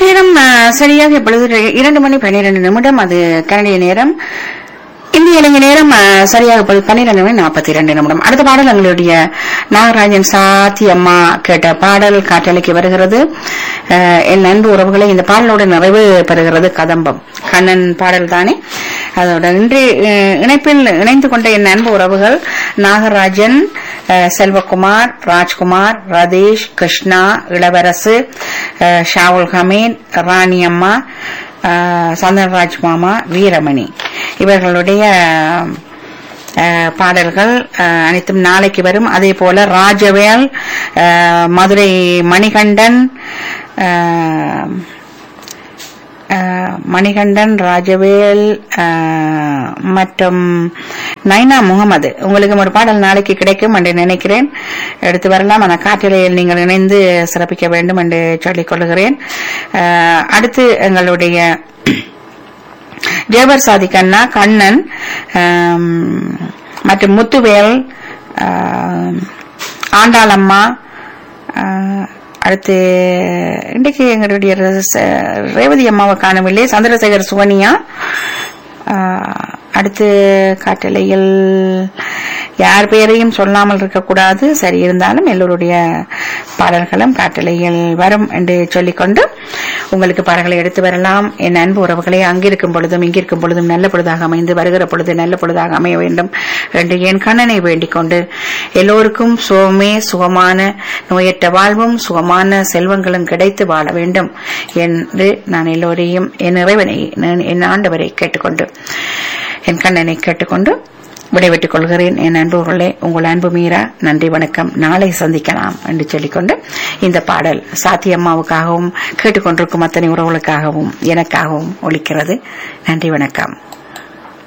நேரம் அஹ், சரியாக இப்பொழுது இரண்டு மணி பன்னிரண்டு நிமிடம் அது கனடிய நேரம் இந்திய இலங்கை நேரம் அஹ், சரியாக இப்பொழுது பன்னிரண்டு மணி நாற்பத்தி இரண்டு நிமிடம் அடுத்த பாடல் எங்களுடைய நாகராஜன் சாத்தி அம்மா கேட்ட பாடல் காற்றலைக்கு வருகிறது அஹ், என் அன்பு உறவுகளை இந்த பாடலோடு நிறைவு பெறுகிறது கதம்பம் கண்ணன் பாடல் தானே அதோட இன்று அஹ், இணைப்பில் இணைந்து கொண்ட என் அன்பு உறவுகள் நாகராஜன் அஹ், செல்வகுமார் ராஜ்குமார் ரதீஷ் கிருஷ்ணா இளவரசு அஹ், ஷாவுல் ஹமீத் ராணி அம்மா அஹ், சந்தன்ராஜ் மாமா வீரமணி இவர்களுடைய அஹ், பாடல்கள் அஹ், அனைத்தும் நாளைக்கு வரும் அதே போல ராஜவேல் அஹ், மதுரை மணிகண்டன் அஹ், அஹ், மணிகண்டன் ராஜவேல் அஹ், மற்றும் நைனா முகமது உங்களுக்கு ஒரு பாடல் நாளைக்கு கிடைக்கும் என்று நினைக்கிறேன் எடுத்து வரலாம் அந்த காற்றிலையில் நீங்கள் இணைந்து சிறப்பிக்க வேண்டும் என்று சொல்லிக் கொள்கிறேன் அஹ், அடுத்து எங்களுடைய ஜேவர் சாதிக்கண்ணா கண்ணன் ஆம், மற்றும் முத்துவேல் ஆம், ஆண்டாளம்மா ஆ, அடுத்து இன்றைக்கு எங்களுடைய ரச- ரேவதி அம்மாவை காணவில்லை சந்திரசேகர் சுவனியா ஆ, அடுத்து காட்டலையில் யார் பெயரையும் சொல்லாமல் இருக்கக்கூடாது சரி இருந்தாலும் எல்லோருடைய பாடல்களும் காட்டலையில் வரும் என்று சொல்லிக்கொண்டு உங்களுக்கு பாடல்களை எடுத்து வரலாம் என் அன்பு உறவுகளை அங்கிருக்கும் பொழுதும் இங்கிருக்கும் பொழுதும் நல்ல பொழுதாக அமைந்து வருகிற பொழுது நல்ல பொழுதாக அமைய வேண்டும் என்று என் கண்ணனை வேண்டிக் கொண்டு எல்லோருக்கும் சுகமே சுகமான நோயற்ற வாழ்வும் சுகமான செல்வங்களும் கிடைத்து வாழ வேண்டும் என்று நான் எல்லோரையும் என் இறைவனை நான் என் ஆண்டவரை கேட்டுக்கொண்டு என் கண்ணனை கேட்டுக்கொண்டு விடைபெற்றுக் கொள்கிறேன் என் அன்புகளே உங்கள் அன்பு மீரா நன்றி வணக்கம் நாளை சந்திக்கலாம் என்று சொல்லிக்கொண்டு இந்த பாடல் சாத்தியம்மாவுக்காகவும் கேட்டுக்கொண்டிருக்கும் அத்தனை உறவுகளுக்காகவும் எனக்காகவும் ஒலிக்கிறது நன்றி வணக்கம்